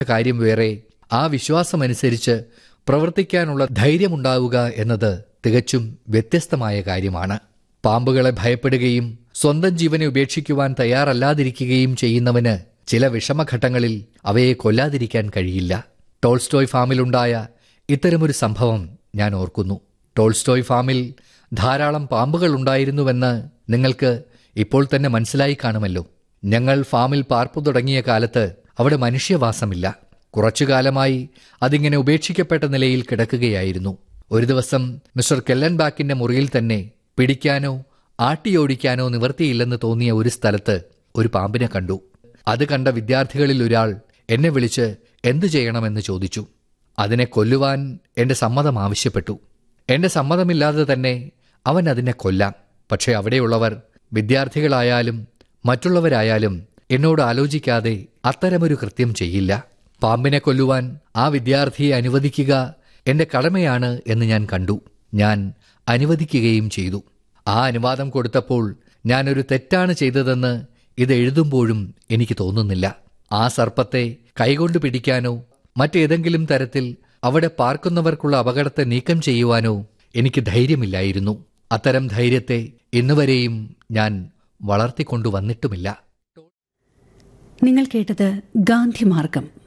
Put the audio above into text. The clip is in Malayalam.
കാര്യം വേറെ ആ വിശ്വാസമനുസരിച്ച് പ്രവർത്തിക്കാനുള്ള ധൈര്യമുണ്ടാവുക എന്നത് തികച്ചും വ്യത്യസ്തമായ കാര്യമാണ് പാമ്പുകളെ ഭയപ്പെടുകയും സ്വന്തം ജീവനെ ഉപേക്ഷിക്കുവാൻ തയ്യാറല്ലാതിരിക്കുകയും ചെയ്യുന്നവന് ചില വിഷമഘട്ടങ്ങളിൽ അവയെ കൊല്ലാതിരിക്കാൻ കഴിയില്ല ടോൾസ്റ്റോയ് ഫാമിലുണ്ടായ ഇത്തരമൊരു സംഭവം ഞാൻ ഓർക്കുന്നു ടോൾസ്റ്റോയ് ഫാമിൽ ധാരാളം പാമ്പുകൾ ഉണ്ടായിരുന്നുവെന്ന് നിങ്ങൾക്ക് ഇപ്പോൾ തന്നെ മനസ്സിലായി കാണുമല്ലോ ഞങ്ങൾ ഫാമിൽ പാർപ്പു തുടങ്ങിയ കാലത്ത് അവിടെ മനുഷ്യവാസമില്ല കുറച്ചു കാലമായി അതിങ്ങനെ ഉപേക്ഷിക്കപ്പെട്ട നിലയിൽ കിടക്കുകയായിരുന്നു ഒരു ദിവസം മിസ്റ്റർ കെല്ലൻബാക്കിന്റെ മുറിയിൽ തന്നെ പിടിക്കാനോ ആട്ടിയോടിക്കാനോ നിവർത്തിയില്ലെന്ന് തോന്നിയ ഒരു സ്ഥലത്ത് ഒരു പാമ്പിനെ കണ്ടു അത് കണ്ട വിദ്യാർത്ഥികളിൽ ഒരാൾ എന്നെ വിളിച്ച് എന്തു ചെയ്യണമെന്ന് ചോദിച്ചു അതിനെ കൊല്ലുവാൻ എന്റെ സമ്മതം ആവശ്യപ്പെട്ടു എന്റെ സമ്മതമില്ലാതെ തന്നെ അവൻ അതിനെ കൊല്ലാം പക്ഷെ അവിടെയുള്ളവർ വിദ്യാർത്ഥികളായാലും മറ്റുള്ളവരായാലും എന്നോട് ആലോചിക്കാതെ അത്തരമൊരു കൃത്യം ചെയ്യില്ല പാമ്പിനെ കൊല്ലുവാൻ ആ വിദ്യാർത്ഥിയെ അനുവദിക്കുക എന്റെ കടമയാണ് എന്ന് ഞാൻ കണ്ടു ഞാൻ അനുവദിക്കുകയും ചെയ്തു ആ അനുവാദം കൊടുത്തപ്പോൾ ഞാനൊരു തെറ്റാണ് ചെയ്തതെന്ന് ഇത് എഴുതുമ്പോഴും എനിക്ക് തോന്നുന്നില്ല ആ സർപ്പത്തെ കൈകൊണ്ട് പിടിക്കാനോ മറ്റേതെങ്കിലും തരത്തിൽ അവിടെ പാർക്കുന്നവർക്കുള്ള അപകടത്തെ നീക്കം ചെയ്യുവാനോ എനിക്ക് ധൈര്യമില്ലായിരുന്നു അത്തരം ധൈര്യത്തെ ഇന്നുവരെയും ഞാൻ വളർത്തിക്കൊണ്ടുവന്നിട്ടുമില്ല നിങ്ങൾ കേട്ടത് ഗാന്ധിമാർഗം